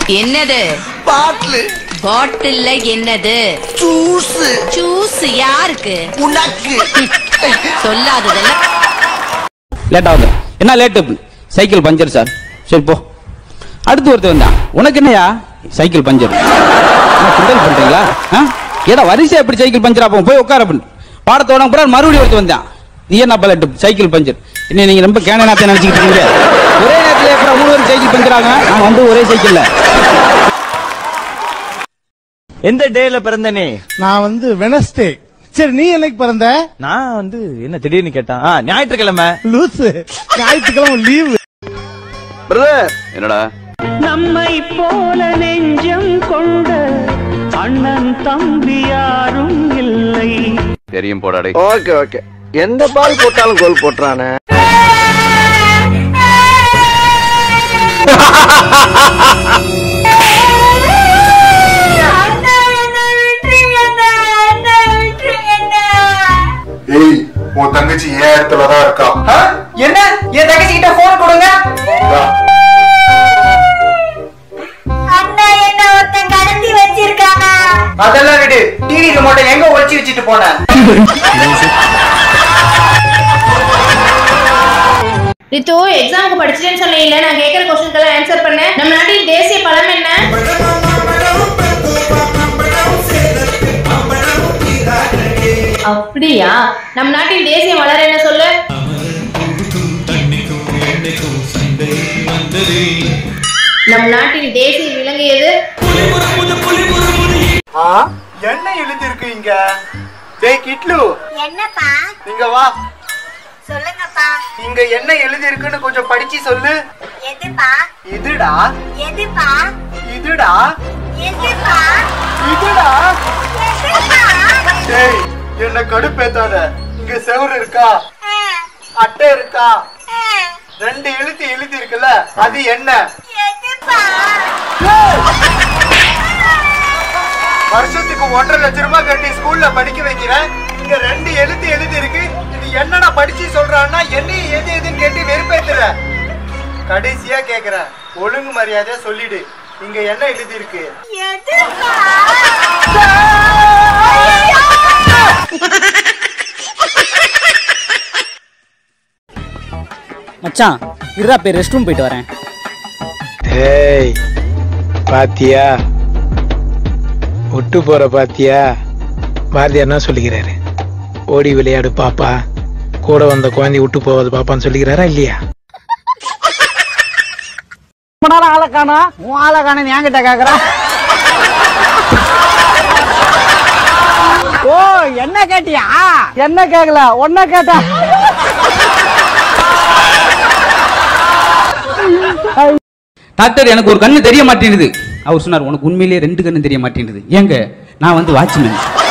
என்னது பாட்டில் பாட்டில்ல என்னது ஜூஸ் ஜூஸ் யாருக்கு உனக்கு சொல்லாததெல்லாம் லேட் ஆகுது என்ன லேட்டு சைக்கிள் பஞ்சர் சார் சரி போ அடுத்து ஒருத்தர் வந்தான் உனக்கு என்னையா சைக்கிள் பஞ்சர் என்ன கிண்டல் பண்றீங்களா ஆ? ஏடா வரிசை எப்படி சைக்கிள் பஞ்சர் ஆகும் போய் உட்கார பண்ணு பாடத்தோட அப்புறம் மறுபடியும் ஒருத்தர் வந்தான் நீ என்ன லேட்டு சைக்கிள் பஞ்சர் என்ன நீங்க ரொம்ப கேன நேரத்தை நினைச்சுக்கிட்டு இருக்கீங்க ஒரே நேரத்தில் அப்புறம் மூணு பேரும் சைக்கிள் பஞ்சர் ஆகும் நான் வந்து ஒரே சைக்கிள்ல எந்த டேல பிறந்த நீ நான் வந்து வெனஸ்டே சரி நீ என்னைக்கு பிறந்த நான் வந்து என்ன திடீர்னு கேட்டான் ஆ, ஞாயிற்றுக்கிழமை லூசு ஞாயிற்றுக்கிழமை லீவு பிரதர் என்னடா நம்மை போல நெஞ்சம் கொண்ட அண்ணன் தம்பி யாரும் இல்லை தெரியும் போடாடே ஓகே ஓகே எந்த பால் போட்டாலும் கோல் போட்டுறானே ஏய் உன் தங்கச்சி ஏன் இடத்துலதான் இருக்கா என்ன என் தங்கச்சி கிட்ட போன் கொடுங்க இந்தா. அண்ணா என்ன ஒருத்தன் கடத்தி வச்சிருக்கானா அதெல்லாம் விடு டிவி ரிமோட்டை எங்க ஒளிச்சு வச்சுட்டு போன ரித்து எக்ஸாமுக்கு படிச்சிட்டேன்னு சொன்னீங்கல்ல நான் கேட்குற கொஸ்டின்க்கெல்லாம் ஆன்சர் பண்ண நம்ம நாட்டின் தேசிய பழம் என்ன அப்படியா நம் நாட்டின் தேசிய மலர் என்ன சொல்லு நம் நாட்டின் தேசிய விலங்கு எது என்ன எழுதி இருக்கு இங்க டேய் கிட்லு என்னப்பா இங்க வா சொல்லுங்கப்பா இங்க என்ன எழுதி இருக்குன்னு கொஞ்சம் படிச்சு சொல்லு எதுப்பா இதுடா எதுப்பா இதுடா எதுப்பா இதுடா எதுப்பா டேய் என்ன கடுப்பேத்தாத இங்க செவுரு இருக்கா அட்டை இருக்கா ரெண்டு எழுத்து எழுதி இருக்குல்ல அது என்ன எதுப்பா வருஷத்துக்கு ஒன்றரை லட்சம் ரூபாய் கட்டி ஸ்கூல்ல படிக்க வைக்கிறேன் இங்க ரெண்டு எழுத்து எழுதி இருக்கு இது என்னடா படிச்சு சொல்றான்னா என்ன எது எதுன்னு கேட்டு வெறுப்பேத்துற கடைசியா கேக்குறேன் ஒழுங்கு மரியாதையா சொல்லிடு இங்க என்ன எழுதி இருக்கு எதுப்பா மச்சான் இருடா போய் ரெஸ்ட் ரூம் போயிட்டு வரேன் ஏய் பாத்தியா விட்டு போற பாத்தியா பாரதியார் என்ன சொல்லிக்கிறாரு ஓடி விளையாடு பாப்பா கூட வந்த குழந்தை விட்டு போவது பாப்பான்னு சொல்லிக்கிறாரா இல்லையா ரொம்ப நேரம் ஆளை காணா உன் ஆளை காண என்கிட்ட கேக்குறான் ஓ என்ன கேட்டியா என்ன கேக்கல ஒன்ன கேட்டா டாக்டர் எனக்கு ஒரு கண்ணு தெரிய மாட்டேங்குது அவர் சொன்னார் உனக்கு உண்மையிலேயே ரெண்டு கண்ணு தெரிய மாட்டேங்குது ஏங்க நான் வந்து வாட்ச்மேன்